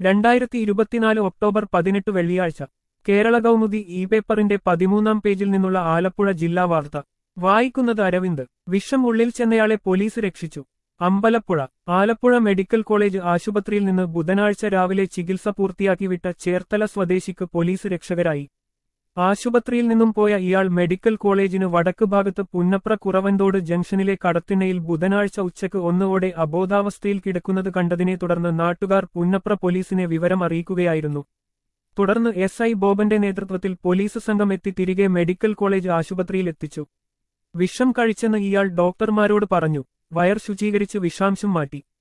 രണ്ടായിരത്തി ഇരുപത്തിനാല് ഒക്ടോബർ പതിനെട്ട് വെള്ളിയാഴ്ച കേരള കൗമുദി ഇ പേപ്പറിന്റെ പതിമൂന്നാം പേജിൽ നിന്നുള്ള ആലപ്പുഴ ജില്ലാ വാർത്ത വായിക്കുന്നത് അരവിന്ദ് വിഷം ഉള്ളിൽ ചെന്നയാളെ പോലീസ് രക്ഷിച്ചു അമ്പലപ്പുഴ ആലപ്പുഴ മെഡിക്കൽ കോളേജ് ആശുപത്രിയിൽ നിന്ന് ബുധനാഴ്ച രാവിലെ ചികിത്സ പൂർത്തിയാക്കി വിട്ട ചേർത്തല സ്വദേശിക്ക് പോലീസ് രക്ഷകരായി ആശുപത്രിയിൽ നിന്നും പോയ ഇയാൾ മെഡിക്കൽ കോളേജിന് വടക്ക് ഭാഗത്ത് പുന്നപ്ര കുറവന്തോട് ജംഗ്ഷനിലെ കടത്തിണ്ണയിൽ ബുധനാഴ്ച ഉച്ചയ്ക്ക് ഒന്നോടെ അബോധാവസ്ഥയിൽ കിടക്കുന്നത് കണ്ടതിനെ തുടർന്ന് നാട്ടുകാർ പുന്നപ്ര പോലീസിനെ വിവരം അറിയിക്കുകയായിരുന്നു തുടർന്ന് എസ് ഐ ബോബന്റെ നേതൃത്വത്തിൽ പോലീസ് സംഘം എത്തി തിരികെ മെഡിക്കൽ കോളേജ് ആശുപത്രിയിൽ എത്തിച്ചു വിഷം കഴിച്ചെന്ന് ഇയാൾ ഡോക്ടർമാരോട് പറഞ്ഞു വയർ ശുചീകരിച്ച് വിഷാംശം മാറ്റി